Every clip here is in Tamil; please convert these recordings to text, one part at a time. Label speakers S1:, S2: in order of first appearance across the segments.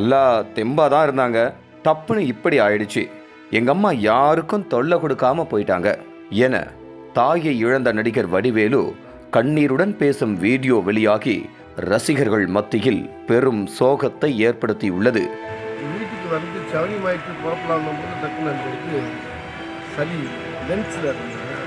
S1: நல்லா தெம்பா தான் இருந்தாங்க தப்புன்னு இப்படி ஆயிடுச்சு எங்க அம்மா யாருக்கும் தொல்லை கொடுக்காம போயிட்டாங்க என தாயை இழந்த நடிகர் வடிவேலு கண்ணீருடன் பேசும் வீடியோ வெளியாகி ரசிகர்கள் மத்தியில் பெரும் சோகத்தை ஏற்படுத்தியுள்ளது
S2: வீட்டுக்கு வந்து சவனி மாயிட்டு புறப்படலாம் போது டக்குன்னு அந்த இது சளி லென்ஸில் இருந்தது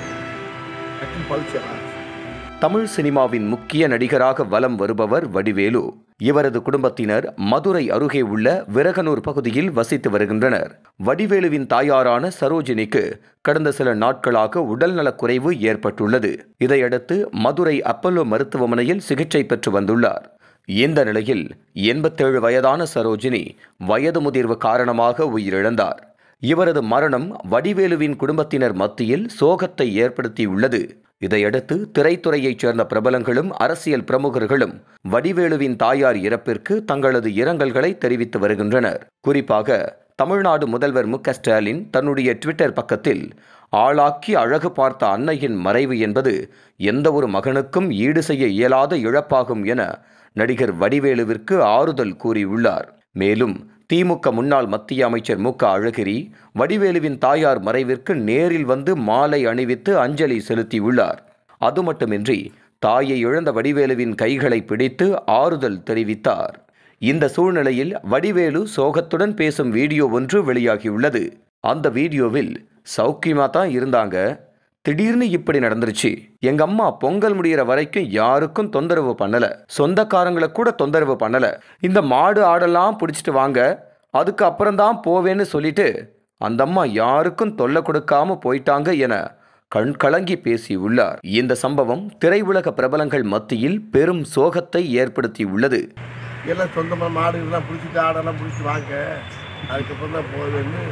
S2: டக்குன்னு பழிச்சா
S1: தமிழ் சினிமாவின் முக்கிய நடிகராக வலம் வருபவர் வடிவேலு இவரது குடும்பத்தினர் மதுரை அருகே உள்ள விரகனூர் பகுதியில் வசித்து வருகின்றனர் வடிவேலுவின் தாயாரான சரோஜினிக்கு கடந்த சில நாட்களாக உடல்நலக் குறைவு ஏற்பட்டுள்ளது இதையடுத்து மதுரை அப்பல்லோ மருத்துவமனையில் சிகிச்சை பெற்று வந்துள்ளார் இந்த நிலையில் எண்பத்தேழு வயதான சரோஜினி வயது முதிர்வு காரணமாக உயிரிழந்தார் இவரது மரணம் வடிவேலுவின் குடும்பத்தினர் மத்தியில் சோகத்தை ஏற்படுத்தியுள்ளது இதையடுத்து திரைத்துறையைச் சேர்ந்த பிரபலங்களும் அரசியல் பிரமுகர்களும் வடிவேலுவின் தாயார் இறப்பிற்கு தங்களது இரங்கல்களை தெரிவித்து வருகின்றனர் குறிப்பாக தமிழ்நாடு முதல்வர் மு க ஸ்டாலின் தன்னுடைய ட்விட்டர் பக்கத்தில் ஆளாக்கி அழகு பார்த்த அன்னையின் மறைவு என்பது எந்த ஒரு மகனுக்கும் ஈடு செய்ய இயலாத இழப்பாகும் என நடிகர் வடிவேலுவிற்கு ஆறுதல் கூறியுள்ளார் மேலும் திமுக முன்னாள் மத்திய அமைச்சர் மு க அழகிரி வடிவேலுவின் தாயார் மறைவிற்கு நேரில் வந்து மாலை அணிவித்து அஞ்சலி செலுத்தியுள்ளார் அது மட்டுமின்றி தாயை இழந்த வடிவேலுவின் கைகளை பிடித்து ஆறுதல் தெரிவித்தார் இந்த சூழ்நிலையில் வடிவேலு சோகத்துடன் பேசும் வீடியோ ஒன்று வெளியாகியுள்ளது அந்த வீடியோவில் சௌக்கியமா தான் இருந்தாங்க திடீர்னு இப்படி நடந்துருச்சு எங்க அம்மா பொங்கல் முடியிற வரைக்கும் யாருக்கும் தொந்தரவு பண்ணல சொந்தக்காரங்களை கூட தொந்தரவு பண்ணல இந்த மாடு ஆடெல்லாம் பிடிச்சிட்டு வாங்க அதுக்கு அப்புறம்தான் போவேன்னு சொல்லிட்டு அந்த அம்மா யாருக்கும் தொல்லை கொடுக்காம போயிட்டாங்க என கண் கலங்கி பேசியுள்ளார் இந்த சம்பவம் திரையுலக பிரபலங்கள் மத்தியில் பெரும் சோகத்தை ஏற்படுத்தியுள்ளது
S2: எல்லாம் சொந்தமாக மாடு இதெல்லாம் பிடிச்சிட்டு ஆடெல்லாம் பிடிச்சி வாங்க அதுக்கப்புறம் தான் போவேன்னு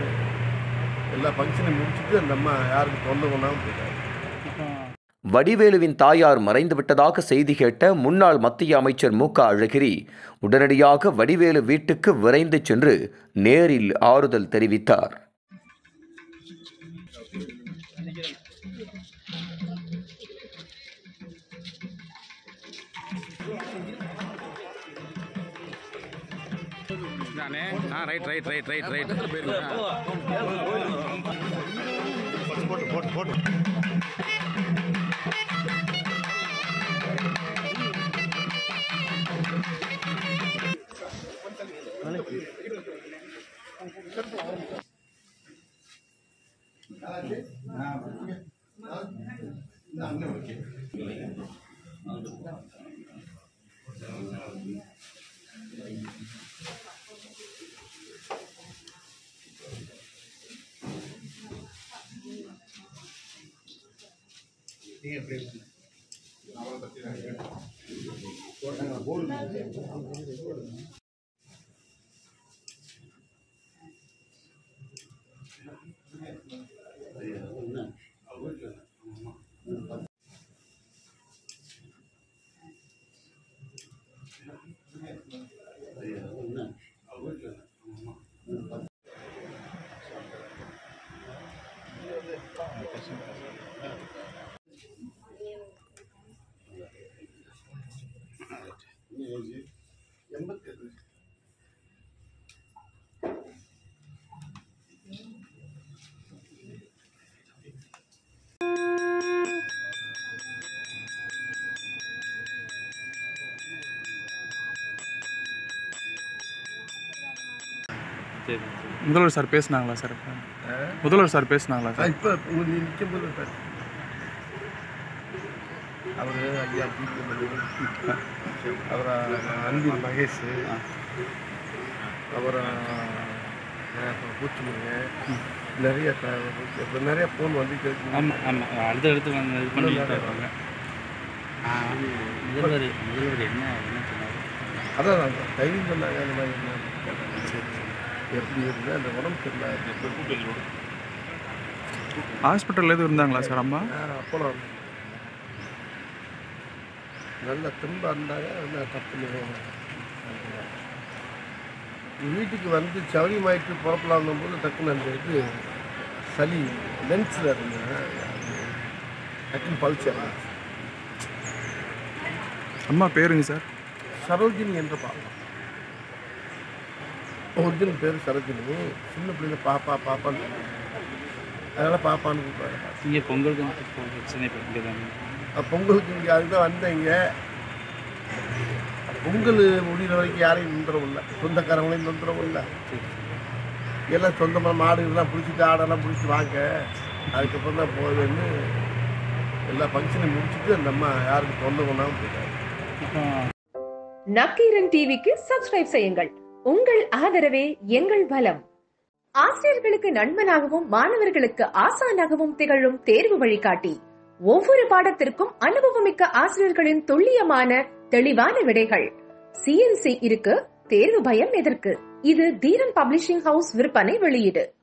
S2: எல்லா ஃபங்க்ஷனையும் முடிச்சுட்டு அந்த அம்மா யாருக்கும் தொல்லை பண்ணாமல் போயிட்டாங்க
S1: வடிவேலுவின் தாயார் மறைந்து விட்டதாக செய்தி கேட்ட முன்னாள் மத்திய அமைச்சர் மு க அழகிரி உடனடியாக வடிவேலு வீட்டுக்கு விரைந்து சென்று நேரில் ஆறுதல் தெரிவித்தார்
S3: நானே ஆ right right right right right
S2: எண்பத்தெட்டு
S4: முதல்வர் சார் பேசுனாங்களா சார் இப்ப? முதல்வர் சார் பேசுனாங்களா சார்
S2: இப்போ உங்களுக்கு நிற்கும் போது சார் அவர் ஐயா பி அவர் அன்பில் மகேஷ் அப்புறம் பூச்சிமுருங்க நிறைய த- இப்ப நிறைய ஃபோன் வந்துட்டு இருக்கு.
S5: ஆமாம் ஆமாம் அடுத்து அடுத்து வந்து இது பண்ணிட்டு இருப்பாங்க ஆ, முதல்வர் முதல்வர் என்ன என்ன சொன்னார்
S2: அதான் அந்த டைமிங் சொன்னாங்க அந்த மாதிரி என்ன கேட்டாங்க. எப்படி இருந்து அந்த உடம்பு சரியில்லை
S4: ஹாஸ்பிட்டலில் எதுவும் இருந்தாங்களா சார் அம்மா
S2: அப்போலாம் நல்ல திரும்ப இருந்தாங்க நல்ல தப்பு வீட்டுக்கு வந்து சவனி மாயிட்டு புறப்படலாம் போது டக்குன்னு அந்த இது சளி லென்ஸில் இருந்தது டக்குன்னு பழிச்சா
S4: அம்மா பேருங்க சார்
S2: சரோஜினி என்று பார்க்கலாம் ஒரிஜினல் பேர் சரோஜினி சின்ன பிள்ளைங்க பாப்பா பாப்பான்னு சொல்லுவாங்க. அதனால பாப்பான்னு கூப்பிடுவாங்க
S5: இங்கே பொங்கலுக்கு வந்து இப்போ பிரச்சனை இப்போ இங்கே தானே
S2: அப்ப பொங்கலுக்கு இங்கே அதுக்கு தான் வந்தேங்க பொங்கல் முடிகிற வரைக்கும் யாரையும் தொந்தரவு இல்லை சொந்தக்காரங்களையும் தொந்தரவு இல்லை எல்லாம் சொந்தமாக மாடுகள்லாம் பிடிச்சிட்டு ஆடெல்லாம் பிடிச்சி வாங்க அதுக்கப்புறம் தான் போவேன்னு எல்லா ஃபங்க்ஷனையும் முடிச்சுட்டு அந்த அம்மா யாருக்கு தொல்லை பண்ணாமல் போயிட்டாங்க
S5: இப்போ
S6: நக்கீரன் டிவிக்கு சப்ஸ்கிரைப் செய்யுங்கள் உங்கள் ஆதரவே எங்கள் பலம் ஆசிரியர்களுக்கு நண்பனாகவும் மாணவர்களுக்கு ஆசானாகவும் திகழும் தேர்வு வழிகாட்டி ஒவ்வொரு பாடத்திற்கும் அனுபவமிக்க ஆசிரியர்களின் துல்லியமான தெளிவான விடைகள் சிஎன்சி இருக்கு தேர்வு பயம் எதற்கு இது தீரன் பப்ளிஷிங் ஹவுஸ் விற்பனை வெளியீடு